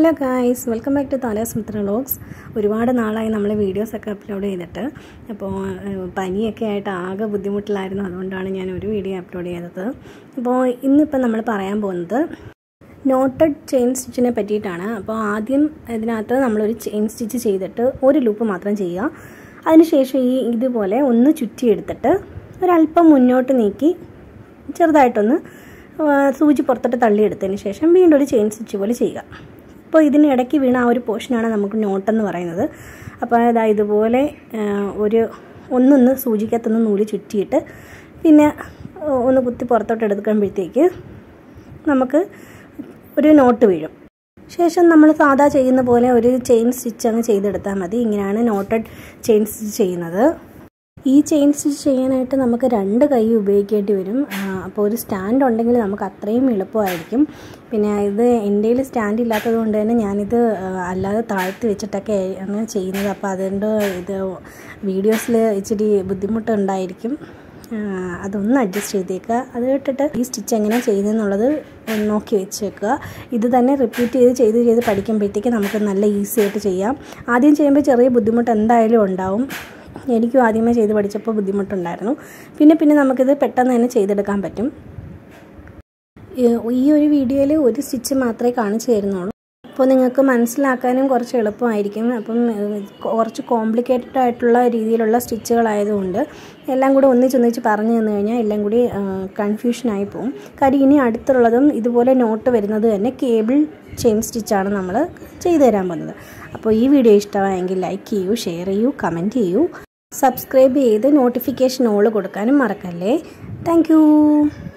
hello guys welcome back to Thalas Mithra vlogs ഒരുപാട് നാളായി നമ്മൾ വീഡിയോസൊക്കെ അപ്ലോഡ് ചെയ്തിട്ട് അപ്പോൾ ഏഹ്, പനിയൊക്കെ ആയിട്ട് ആകെ ബുദ്ധിമുട്ടിലായിരുന്നു അതുകൊണ്ടാണ് ഞാൻ ഒരു വീഡിയോ അപ്ലോഡ് ചെയ്തത് അപ്പോൾ ഇന്നിപ്പോൾ നമ്മൾ പറയാൻ പോകുന്നത് നോട്ടഡ് ചെയിൻ സ്റ്റിച്ചിനെ പറ്റിയിട്ടാണ് അപ്പോൾ ആദ്യം ഇതിനകത്ത് നമ്മളൊരു ചെയിൻ സ്റ്റിച്ച് ചെയ്തിട്ട് ഒരു ലൂപ്പ് മാത്രം ചെയ്യുക അതിനുശേഷം ഈ ഇതുപോലെ ഒന്ന് ചുറ്റിയെടുത്തിട്ട് ഒരല്പം മുന്നോട്ട് നീക്കി ചെറുതായിട്ടൊന്ന് ആ, സൂചി പുറത്തോട്ട് തള്ളിയെടുത്തതിന് ശേഷം വീണ്ടും ഒരു ചെയിൻ സ്റ്റിച്ച് പോലെ ചെയ്യുക അപ്പോൾ ഇതിന് ഇടയ്ക്ക് വീണ ആ ഒരു പോർഷനാണ് നമുക്ക് നോട്ടെന്ന് പറയുന്നത് അപ്പോൾ അതാ ഇതുപോലെ ആ, ഒരു ഒന്നൊന്ന് സൂചിക്കകത്തൊന്ന് നൂല് ചുറ്റിയിട്ട് പിന്നെ ഒന്ന് കുത്തി പുറത്തോട്ട് എടുക്കുമ്പോഴത്തേക്ക് നമുക്ക് ഒരു നോട്ട് വീഴും ശേഷം നമ്മൾ സാധാ ചെയ്യുന്ന പോലെ ഒരു ചെയിൻ സ്റ്റിച്ച് അങ്ങ് ചെയ്തെടുത്താൽ മതി ഇങ്ങനെയാണ് നോട്ടഡ് ചെയിൻ സ്റ്റിച്ച് ചെയ്യുന്നത് ഈ ചെയിൻ സ്റ്റിച്ച് ചെയ്യാനായിട്ട് നമുക്ക് രണ്ട് കൈ ഉപയോഗിക്കേണ്ടി വരും ആ, അപ്പോൾ ഒരു സ്റ്റാൻഡ് ഉണ്ടെങ്കിൽ നമുക്ക് അത്രയും എളുപ്പമായിരിക്കും പിന്നെ ഇത് എൻ്റെ കയ്യിൽ സ്റ്റാൻഡ് ഇല്ലാത്തത് കൊണ്ട് തന്നെ ഞാനിത് ആ, അല്ലാതെ താഴ്ത്തി വെച്ചിട്ടൊക്കെ ആണ് ചെയ്യുന്നത് അപ്പോൾ അതുകൊണ്ട് ഇത് വീഡിയോസിൽ ഇച്ചിരി ബുദ്ധിമുട്ടുണ്ടായിരിക്കും ആ, അതൊന്ന് അഡ്ജസ്റ്റ് ചെയ്തേക്കുക അത് ഇട്ടിട്ട് ഈ സ്റ്റിച്ച് എങ്ങനെ ചെയ്യുന്നതെന്നുള്ളത് ഒന്ന് നോക്കി വെച്ചേക്കുക ഇത് തന്നെ റിപ്പീറ്റ് ചെയ്ത് ചെയ്ത് ചെയ്ത് പഠിക്കുമ്പോഴത്തേക്ക് നമുക്ക് നല്ല ഈസി ആയിട്ട് ചെയ്യാം ആദ്യം ചെയ്യുമ്പോൾ ചെറിയ ബുദ്ധിമുട്ട് എന്തായാലും ഉണ്ടാവും എനിക്കും ആദ്യമേ ചെയ്ത് പഠിച്ചപ്പോൾ ബുദ്ധിമുട്ടുണ്ടായിരുന്നു പിന്നെ പിന്നെ നമുക്കിത് പെട്ടെന്ന് തന്നെ ചെയ്തെടുക്കാൻ പറ്റും ഈ- ഈ ഒരു വീഡിയോയിൽ ഒരു സ്റ്റിച്ച് മാത്രമേ കാണിച്ചു തരുന്നുള്ളൂ അപ്പോൾ നിങ്ങൾക്ക് മനസ്സിലാക്കാനും കുറച്ച് എളുപ്പമായിരിക്കും അപ്പം ഏഹ്, കുറച്ച് കോംപ്ലിക്കേറ്റഡ് ആയിട്ടുള്ള രീതിയിലുള്ള സ്റ്റിച്ചുകളായതുകൊണ്ട് എല്ലാം കൂടെ ഒന്നിച്ചൊന്നിച്ച് പറഞ്ഞു തന്നു കഴിഞ്ഞാൽ എല്ലാം കൂടി കൺഫ്യൂഷനായി പോകും കാര്യം ഇനി അടുത്തുള്ളതും ഇതുപോലെ നോട്ട് വരുന്നത് തന്നെ കേബിൾ ചെയിൻ സ്റ്റിച്ചാണ് നമ്മൾ ചെയ്തു തരാൻ പോകുന്നത് അപ്പോൾ ഈ വീഡിയോ ഇഷ്ടമായെങ്കിൽ ലൈക്ക് ചെയ്യൂ ഷെയർ ചെയ്യൂ കമൻറ്റ് ചെയ്യൂ സബ്സ്ക്രൈബ് ചെയ്ത് നോട്ടിഫിക്കേഷൻ ഓൾ കൊടുക്കാനും മറക്കല്ലേ താങ്ക്